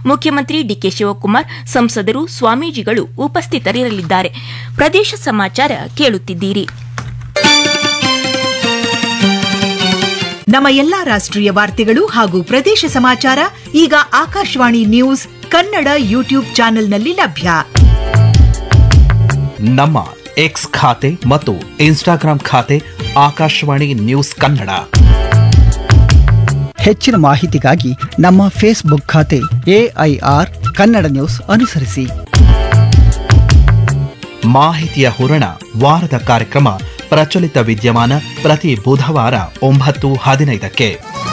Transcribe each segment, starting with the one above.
ಮುಖ್ಯಮಂತ್ರಿ ಡಿಕೆ ಶಿವಕುಮಾರ್ ಸಂಸದರು ಸ್ವಾಮೀಜಿಗಳು ಉಪಸ್ಥಿತರಿರಲಿದ್ದಾರೆ ಪ್ರದೇಶ ಸಮಾಚಾರ ಕೇಳುತ್ತಿದ್ದೀರಿ ನಮ್ಮ ಎಲ್ಲಾ ರಾಷ್ಟ್ರೀಯ ವಾರ್ತೆಗಳು ಹಾಗೂ ಪ್ರದೇಶ ಸಮಾಚಾರ ಈಗ ಆಕಾಶವಾಣಿ ನ್ಯೂಸ್ ಕನ್ನಡ ಯೂಟ್ಯೂಬ್ ಚಾನೆಲ್ನಲ್ಲಿ ಲಭ್ಯ ನಮ್ಮ ಎಕ್ಸ್ ಖಾತೆ ಮತ್ತು ಇನ್ಸ್ಟಾಗ್ರಾಂ ಖಾತೆ ಆಕಾಶವಾಣಿ ನ್ಯೂಸ್ ಕನ್ನಡ ಹೆಚ್ಚಿನ ಮಾಹಿತಿಗಾಗಿ ನಮ್ಮ ಫೇಸ್ಬುಕ್ ಖಾತೆ ಎಐಆರ್ ಕನ್ನಡ ನ್ಯೂಸ್ ಅನುಸರಿಸಿ ಮಾಹಿತಿಯ ಹೂರಣ ವಾರದ ಕಾರ್ಯಕ್ರಮ ಪ್ರಚಲಿತ ವಿದ್ಯಮಾನ ಪ್ರತಿ ಬುಧವಾರ ಒಂಬತ್ತು ಹದಿನೈದಕ್ಕೆ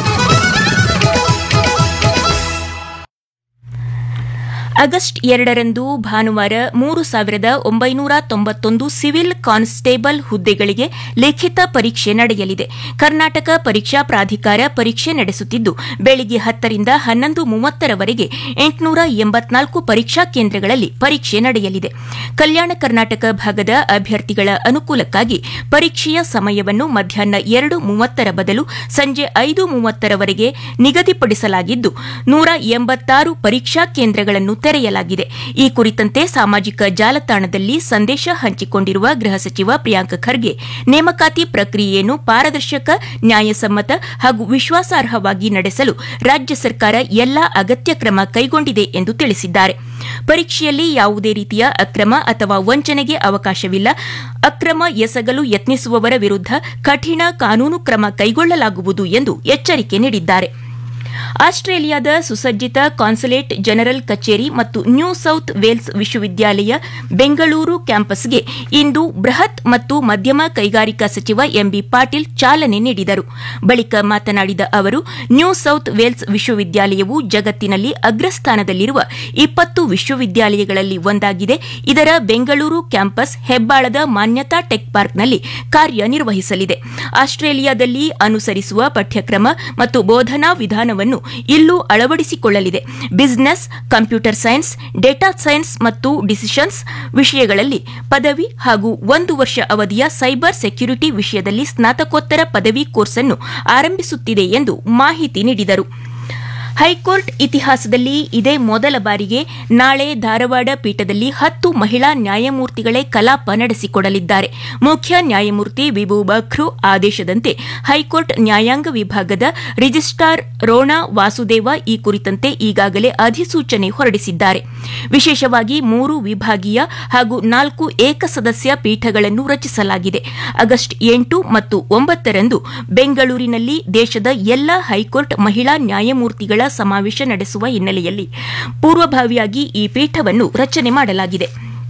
ಆಗಸ್ಟ್ ಎರಡರಂದು ಭಾನುವಾರ ಮೂರು ಸಾವಿರದ ಒಂಬೈನೂರ ತೊಂಬತ್ತೊಂದು ಸಿವಿಲ್ ಕಾನ್ಸ್ಟೇಬಲ್ ಹುದ್ದೆಗಳಿಗೆ ಲಿಖಿತ ಪರೀಕ್ಷೆ ನಡೆಯಲಿದೆ ಕರ್ನಾಟಕ ಪರೀಕ್ಷಾ ಪ್ರಾಧಿಕಾರ ಪರೀಕ್ಷೆ ನಡೆಸುತ್ತಿದ್ದು ಬೆಳಿಗ್ಗೆ ಹತ್ತರಿಂದ ಹನ್ನೊಂದು ಮೂವತ್ತರವರೆಗೆ ಎಂಟುನೂರ ಎಂಬತ್ನಾಲ್ಕು ಪರೀಕ್ಷಾ ಕೇಂದ್ರಗಳಲ್ಲಿ ಪರೀಕ್ಷೆ ನಡೆಯಲಿದೆ ಕಲ್ಯಾಣ ಕರ್ನಾಟಕ ಭಾಗದ ಅಭ್ಯರ್ಥಿಗಳ ಅನುಕೂಲಕ್ಕಾಗಿ ಪರೀಕ್ಷೆಯ ಸಮಯವನ್ನು ಮಧ್ಯಾಹ್ನ ಎರಡು ಮೂವತ್ತರ ಬದಲು ಸಂಜೆ ಐದು ಮೂವತ್ತರವರೆಗೆ ನಿಗದಿಪಡಿಸಲಾಗಿದ್ದು ನೂರ ಎಂಬತ್ತಾರು ಪರೀಕ್ಷಾ ಕೇಂದ್ರಗಳನ್ನು ತೆರೆಯಲಾಗಿದೆ ಈ ಕುರಿತಂತೆ ಸಾಮಾಜಿಕ ಜಾಲತಾಣದಲ್ಲಿ ಸಂದೇಶ ಹಂಚಿಕೊಂಡಿರುವ ಗೃಹ ಸಚಿವ ಪ್ರಿಯಾಂಕ್ ಖರ್ಗೆ ನೇಮಕಾತಿ ಪ್ರಕ್ರಿಯೆಯನ್ನು ಪಾರದರ್ಶಕ ನ್ಯಾಯಸಮ್ಮತ ಹಾಗೂ ವಿಶ್ವಾಸಾರ್ಹವಾಗಿ ನಡೆಸಲು ರಾಜ್ಯ ಸರ್ಕಾರ ಎಲ್ಲಾ ಅಗತ್ಯ ಕ್ರಮ ಕೈಗೊಂಡಿದೆ ಎಂದು ತಿಳಿಸಿದ್ದಾರೆ ಪರೀಕ್ಷೆಯಲ್ಲಿ ಯಾವುದೇ ರೀತಿಯ ಅಕ್ರಮ ಅಥವಾ ವಂಚನೆಗೆ ಅವಕಾಶವಿಲ್ಲ ಅಕ್ರಮ ಎಸಗಲು ಯತ್ನಿಸುವವರ ವಿರುದ್ಧ ಕಠಿಣ ಕಾನೂನು ಕ್ರಮ ಕೈಗೊಳ್ಳಲಾಗುವುದು ಎಂದು ಎಚ್ಚರಿಕೆ ನೀಡಿದ್ದಾರೆ ಆಸ್ಟ್ರೇಲಿಯಾದ ಸುಸಜ್ಜಿತ ಕಾನ್ಸುಲೇಟ್ ಜನರಲ್ ಕಚೇರಿ ಮತ್ತು ನ್ಯೂ ಸೌತ್ ವೇಲ್ಸ್ ವಿಶ್ವವಿದ್ಯಾಲಯ ಬೆಂಗಳೂರು ಕ್ಯಾಂಪಸ್ಗೆ ಇಂದು ಬೃಹತ್ ಮತ್ತು ಮಧ್ಯಮ ಕೈಗಾರಿಕಾ ಸಚಿವ ಎಂಬಿ ಪಾಟೀಲ್ ಚಾಲನೆ ನೀಡಿದರು ಬಳಿಕ ಮಾತನಾಡಿದ ಅವರು ನ್ಯೂ ಸೌತ್ ವೇಲ್ಸ್ ವಿಶ್ವವಿದ್ಯಾಲಯವು ಜಗತ್ತಿನಲ್ಲಿ ಅಗ್ರಸ್ಥಾನದಲ್ಲಿರುವ ಇಪ್ಪತ್ತು ವಿಶ್ವವಿದ್ಯಾಲಯಗಳಲ್ಲಿ ಒಂದಾಗಿದೆ ಇದರ ಬೆಂಗಳೂರು ಕ್ಯಾಂಪಸ್ ಹೆಬ್ಬಾಳದ ಮಾನ್ಯತಾ ಟೆಕ್ ಪಾರ್ಕ್ನಲ್ಲಿ ಕಾರ್ಯನಿರ್ವಹಿಸಲಿದೆ ಆಸ್ಟ್ರೇಲಿಯಾದಲ್ಲಿ ಅನುಸರಿಸುವ ಪಠ್ಯಕ್ರಮ ಮತ್ತು ಬೋಧನಾ ವಿಧಾನವನ್ನು ಇಲ್ಲೂ ಅಳವಡಿಸಿಕೊಳ್ಳಲಿದೆ business computer science data science ಮತ್ತು ಡಿಸಿಷನ್ಸ್ ವಿಷಯಗಳಲ್ಲಿ ಪದವಿ ಹಾಗೂ ಒಂದು ವರ್ಷ ಅವಧಿಯ ಸೈಬರ್ ಸೆಕ್ಯುರಿಟಿ ವಿಷಯದಲ್ಲಿ ಸ್ನಾತಕೋತ್ತರ ಪದವಿ ಕೋರ್ಸ್ ಅನ್ನು ಆರಂಭಿಸುತ್ತಿದೆ ಎಂದು ಮಾಹಿತಿ ನೀಡಿದರು ಹೈಕೋರ್ಟ್ ಇತಿಹಾಸದಲ್ಲಿ ಇದೇ ಮೊದಲ ಬಾರಿಗೆ ನಾಳೆ ಧಾರವಾಡ ಪೀಠದಲ್ಲಿ ಹತ್ತು ಮಹಿಳಾ ನ್ಯಾಯಮೂರ್ತಿಗಳೇ ಕಲಾಪ ನಡೆಸಿಕೊಡಲಿದ್ದಾರೆ ಮುಖ್ಯ ನ್ಯಾಯಮೂರ್ತಿ ವಿಭು ಬಖ್ರು ಆದೇಶದಂತೆ ಹೈಕೋರ್ಟ್ ನ್ಯಾಯಾಂಗ ವಿಭಾಗದ ರಿಜಿಸ್ಟ್ರಾರ್ ರೋಣಾ ವಾಸುದೇವ ಈ ಕುರಿತಂತೆ ಈಗಾಗಲೇ ಅಧಿಸೂಚನೆ ಹೊರಡಿಸಿದ್ದಾರೆ ವಿಶೇಷವಾಗಿ ಮೂರು ವಿಭಾಗೀಯ ಹಾಗೂ ನಾಲ್ಕು ಏಕಸದಸ್ಯ ಪೀಠಗಳನ್ನು ರಚಿಸಲಾಗಿದೆ ಆಗಸ್ಟ್ ಎಂಟು ಮತ್ತು ಒಂಬತ್ತರಂದು ಬೆಂಗಳೂರಿನಲ್ಲಿ ದೇಶದ ಎಲ್ಲಾ ಹೈಕೋರ್ಟ್ ಮಹಿಳಾ ನ್ಯಾಯಮೂರ್ತಿಗಳ ಸಮಾವೇಶ ನಡೆಸುವ ಹಿನ್ನೆಲೆಯಲ್ಲಿ ಪೂರ್ವಭಾವಿಯಾಗಿ ಈ ಪೀಠವನ್ನು ರಚನೆ ಮಾಡಲಾಗಿದೆ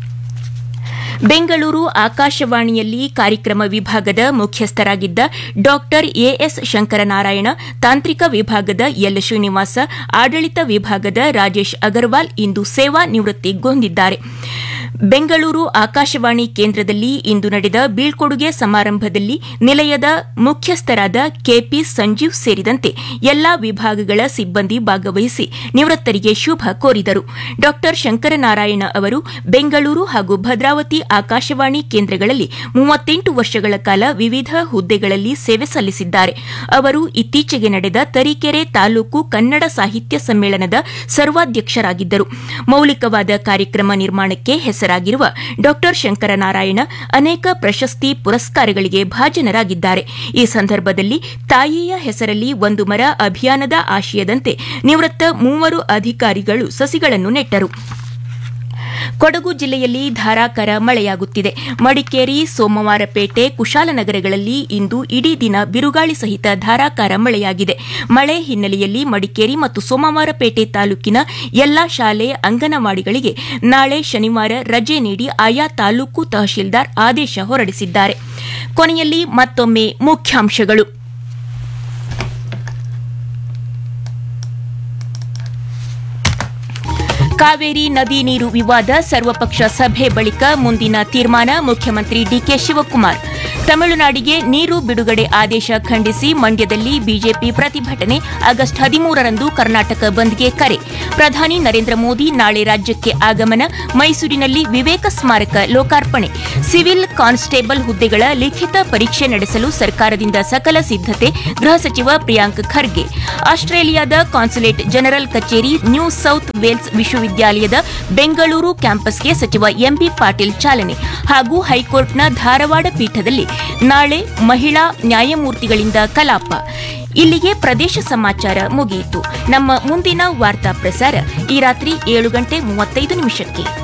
ಬೆಂಗಳೂರು ಆಕಾಶವಾಣಿಯಲ್ಲಿ ಕಾರ್ಯಕ್ರಮ ವಿಭಾಗದ ಮುಖ್ಯಸ್ಥರಾಗಿದ್ದ ಡಾ ಎಎಸ್ ಶಂಕರನಾರಾಯಣ ತಾಂತ್ರಿಕ ವಿಭಾಗದ ಎಲ್ ಶ್ರೀನಿವಾಸ ಆಡಳಿತ ವಿಭಾಗದ ರಾಜೇಶ್ ಅಗರ್ವಾಲ್ ಇಂದು ಸೇವಾ ನಿವೃತ್ತಿಗೊಂಡಿದ್ದಾರೆ ಬೆಂಗಳೂರು ಆಕಾಶವಾಣಿ ಕೇಂದ್ರದಲ್ಲಿ ಇಂದು ನಡೆದ ಬೀಳ್ಕೊಡುಗೆ ಸಮಾರಂಭದಲ್ಲಿ ನಿಲಯದ ಮುಖ್ಯಸ್ಥರಾದ ಕೆಪಿ ಸಂಜೀವ್ ಸೇರಿದಂತೆ ಎಲ್ಲಾ ವಿಭಾಗಗಳ ಸಿಬ್ಬಂದಿ ಭಾಗವಹಿಸಿ ನಿವೃತ್ತರಿಗೆ ಶುಭ ಕೋರಿದರು ಡಾ ಶಂಕರನಾರಾಯಣ ಅವರು ಬೆಂಗಳೂರು ಹಾಗೂ ಭದ್ರಾವತಿ ಆಕಾಶವಾಣಿ ಕೇಂದ್ರಗಳಲ್ಲಿ ಮೂವತ್ತೆಂಟು ವರ್ಷಗಳ ಕಾಲ ವಿವಿಧ ಹುದ್ದೆಗಳಲ್ಲಿ ಸೇವೆ ಸಲ್ಲಿಸಿದ್ದಾರೆ ಅವರು ಇತ್ತೀಚೆಗೆ ನಡೆದ ತರೀಕೆರೆ ತಾಲೂಕು ಕನ್ನಡ ಸಾಹಿತ್ಯ ಸಮ್ಮೇಳನದ ಸರ್ವಾಧ್ಯಕ್ಷರಾಗಿದ್ದರು ಮೌಲಿಕವಾದ ಕಾರ್ಯಕ್ರಮ ನಿರ್ಮಾಣಕ್ಕೆ ಹೆಸರಾಗಿರುವ ಡಾ ಶಂಕರನಾರಾಯಣ ಅನೇಕ ಪ್ರಶಸ್ತಿ ಪುರಸ್ಕಾರಗಳಿಗೆ ಭಾಜನರಾಗಿದ್ದಾರೆ ಈ ಸಂದರ್ಭದಲ್ಲಿ ತಾಯಿಯ ಹೆಸರಲ್ಲಿ ಒಂದು ಮರ ಅಭಿಯಾನದ ಆಶಯದಂತೆ ನಿವೃತ್ತ ಮೂವರು ಅಧಿಕಾರಿಗಳು ಸಸಿಗಳನ್ನು ನೆಟ್ಟರು ಕೊಡಗು ಜಿಲ್ಲೆಯಲ್ಲಿ ಧಾರಾಕಾರ ಮಳೆಯಾಗುತ್ತಿದೆ ಮಡಿಕೇರಿ ಸೋಮವಾರಪೇಟೆ ಕುಶಾಲನಗರಗಳಲ್ಲಿ ಇಂದು ಇಡೀ ದಿನ ಬಿರುಗಾಳಿ ಸಹಿತ ಧಾರಾಕಾರ ಮಳೆಯಾಗಿದೆ ಮಳೆ ಹಿನ್ನೆಲೆಯಲ್ಲಿ ಮಡಿಕೇರಿ ಮತ್ತು ಸೋಮವಾರಪೇಟೆ ತಾಲೂಕಿನ ಎಲ್ಲಾ ಶಾಲೆ ಅಂಗನವಾಡಿಗಳಿಗೆ ನಾಳೆ ಶನಿವಾರ ರಜೆ ನೀಡಿ ಆಯಾ ತಾಲೂಕು ತಹಶೀಲ್ದಾರ್ ಆದೇಶ ಹೊರಡಿಸಿದ್ದಾರೆ ಕೊನೆಯಲ್ಲಿ ಮತ್ತೊಮ್ಮೆ ಮುಖ್ಯಾಂಶಗಳು ಕಾವೇರಿ ನದಿ ನೀರು ವಿವಾದ ಸರ್ವಪಕ್ಷ ಸಭೆ ಬಳಿಕ ಮುಂದಿನ ತೀರ್ಮಾನ ಮುಖ್ಯಮಂತ್ರಿ ಡಿಕೆ ಶಿವಕುಮಾರ್ ತಮಿಳುನಾಡಿಗೆ ನೀರು ಬಿಡುಗಡೆ ಆದೇಶ ಖಂಡಿಸಿ ಮಂಡ್ಯದಲ್ಲಿ ಬಿಜೆಪಿ ಪ್ರತಿಭಟನೆ ಆಗಸ್ಟ್ ಹದಿಮೂರರಂದು ಕರ್ನಾಟಕ ಬಂದ್ಗೆ ಕರೆ ಪ್ರಧಾನಿ ನರೇಂದ್ರ ಮೋದಿ ನಾಳೆ ರಾಜ್ಯಕ್ಕೆ ಆಗಮನ ಮೈಸೂರಿನಲ್ಲಿ ವಿವೇಕ ಸ್ಮಾರಕ ಲೋಕಾರ್ಪಣೆ ಸಿವಿಲ್ ಕಾನ್ಸ್ಟೇಬಲ್ ಹುದ್ದೆಗಳ ಲಿಖಿತ ಪರೀಕ್ಷೆ ನಡೆಸಲು ಸರ್ಕಾರದಿಂದ ಸಕಲ ಸಿದ್ದತೆ ಗೃಹ ಸಚಿವ ಪ್ರಿಯಾಂಕ್ ಖರ್ಗೆ ಆಸ್ಟ್ರೇಲಿಯಾದ ಕಾನ್ಸುಲೇಟ್ ಜನರಲ್ ಕಚೇರಿ ನ್ಯೂ ಸೌತ್ ವೇಲ್ಸ್ ವಿಶ್ವವಿದ್ಯಾಲಯದ ಬೆಂಗಳೂರು ಕ್ಯಾಂಪಸ್ಗೆ ಸಚಿವ ಎಂಬಿ ಪಾಟೀಲ್ ಚಾಲನೆ ಹಾಗೂ ಹೈಕೋರ್ಟ್ನ ಧಾರವಾಡ ಪೀಠದಲ್ಲಿ ನಾಳೆ ಮಹಿಳಾ ನ್ಯಾಯಮೂರ್ತಿಗಳಿಂದ ಕಲಾಪ ಇಲ್ಲಿಗೆ ಪ್ರದೇಶ ಸಮಾಚಾರ ಮುಗಿಯಿತು ನಮ್ಮ ಮುಂದಿನ ವಾರ್ತಾ ಪ್ರಸಾರ ಈ ರಾತ್ರಿ ಏಳು ಗಂಟೆ ಮೂವತ್ತೈದು ನಿಮಿಷಕ್ಕೆ